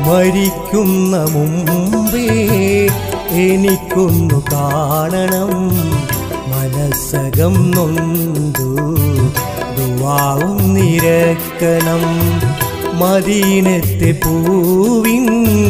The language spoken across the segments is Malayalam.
മരിക്കുന്ന മുമ്പേ എനിക്കൊന്നു കാണണം മനസ്സകം നൊന്തു ദുവാവും നിരക്കണം മദീനത്തെ പൂവിൻ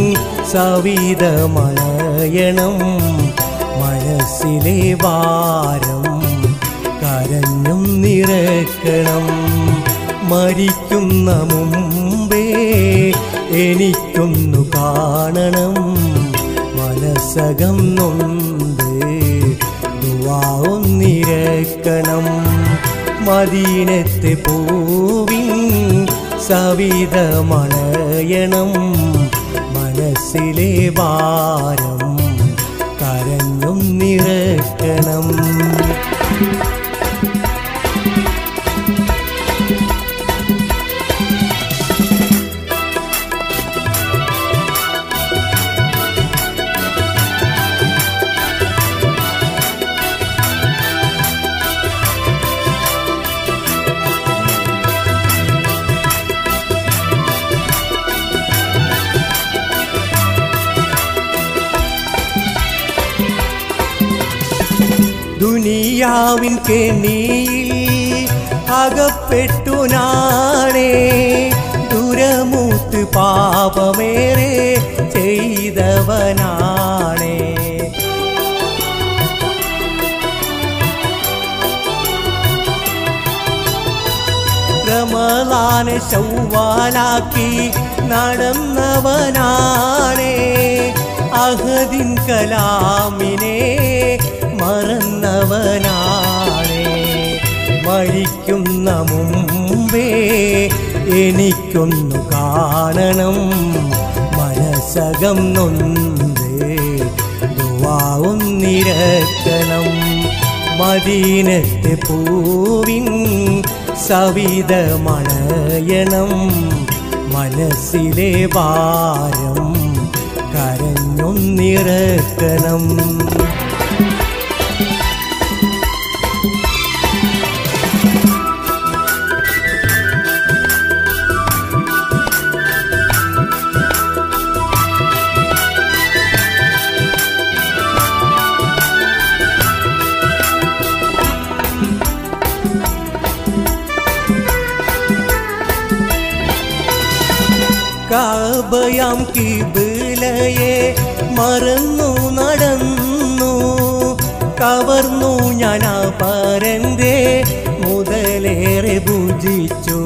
സവിതമണയണം മനസ്സിലെ വാരം കരഞ്ഞും നിറക്കണം മരിക്കുന്ന മുമ്പേ എനിക്കൊന്നു കാണണം മനസ്സകം നൊന്ത് ദുവാവും നിരക്കണം മദീനത്തെ പൂവിൻ സവിതമണയണം മനസ്സിലെ ഭാരം കരഞ്ഞും നിറക്കണം ദുനിയാവിൻ കെണിയിൽ അകപ്പെട്ടു നാണേ ദുരമൂത്ത് പാപമേറെ ചെയ്തവനാണേ റമലാനെ ശൗവാലാക്കി നടന്നവനാണേ അഹദിൻ കലാമിനെ മറന്നവനാണേ മരിക്കുന്ന മുമ്പേ എനിക്കൊന്നു കാണണം മനസ്സകം നൊന്ത് ദുവാവും നിരക്കണം മദീനത്തെ പൂവിൻ സവിതമണയണം മനസ്സിലെ ഭാരം കരഞ്ഞൊന്നിറക്കണം കാബയാം കിബിലയെ മറന്നു നടന്നു കവർന്നു ഞാൻ ആ പരന്റെ മുതലേറെ ഭുജിച്ചു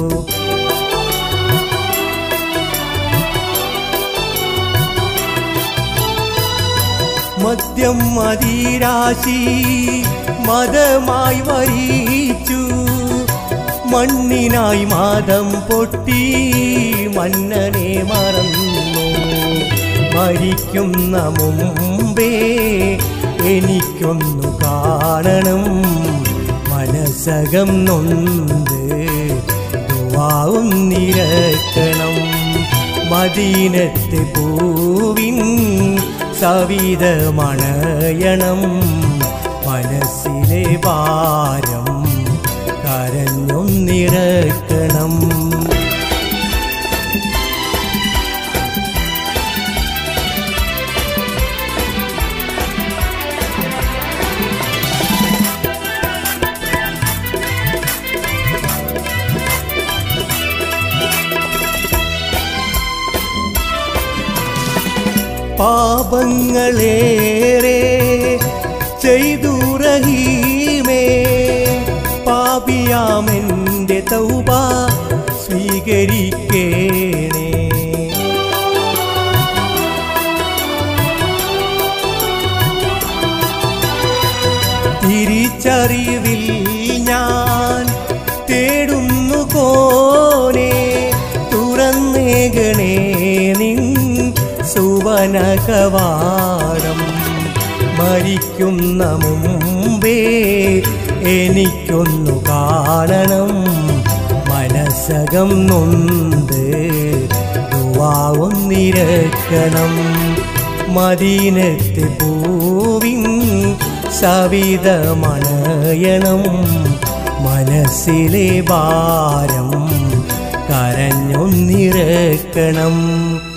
മദ്യം മതിരാശി മതമായി വരിച്ചു മണ്ണിനായി മാതം പൊട്ടി മന്നനെ മറന്നു മരിക്കുന്ന മുമ്പേ എനിക്കൊന്നു കാണണം മനസ്സകം നൊന്ത് ദുവാവും നിരക്കണം മദീനത്തെ പൂവിൻ സവിതമണയണം മനസ്സിലെ ഭാരം കരഞ്ഞും നിറക്കണം പാപങ്ങളേറെ ചെയ്തു റഹീമേ പാപിയാമെൻ്റെ തൗബ സ്വീകരിക്കേണേ തിരിച്ചറിവിൽ ഞാൻ തേടുന്നു കോനെ തുറന്നേകണേ നിൻ സുവനകവാടം മരിക്കുന്ന മുമ്പേ എനിക്കൊന്നു കാണണം മനസ്സകം നൊന്ത് ദുവാവും നിരക്കണം മദീനത്തെ പൂവിൻ സവിതമണയണം മനസ്സിലെ ഭാരം കരഞ്ഞൊന്നിറക്കണം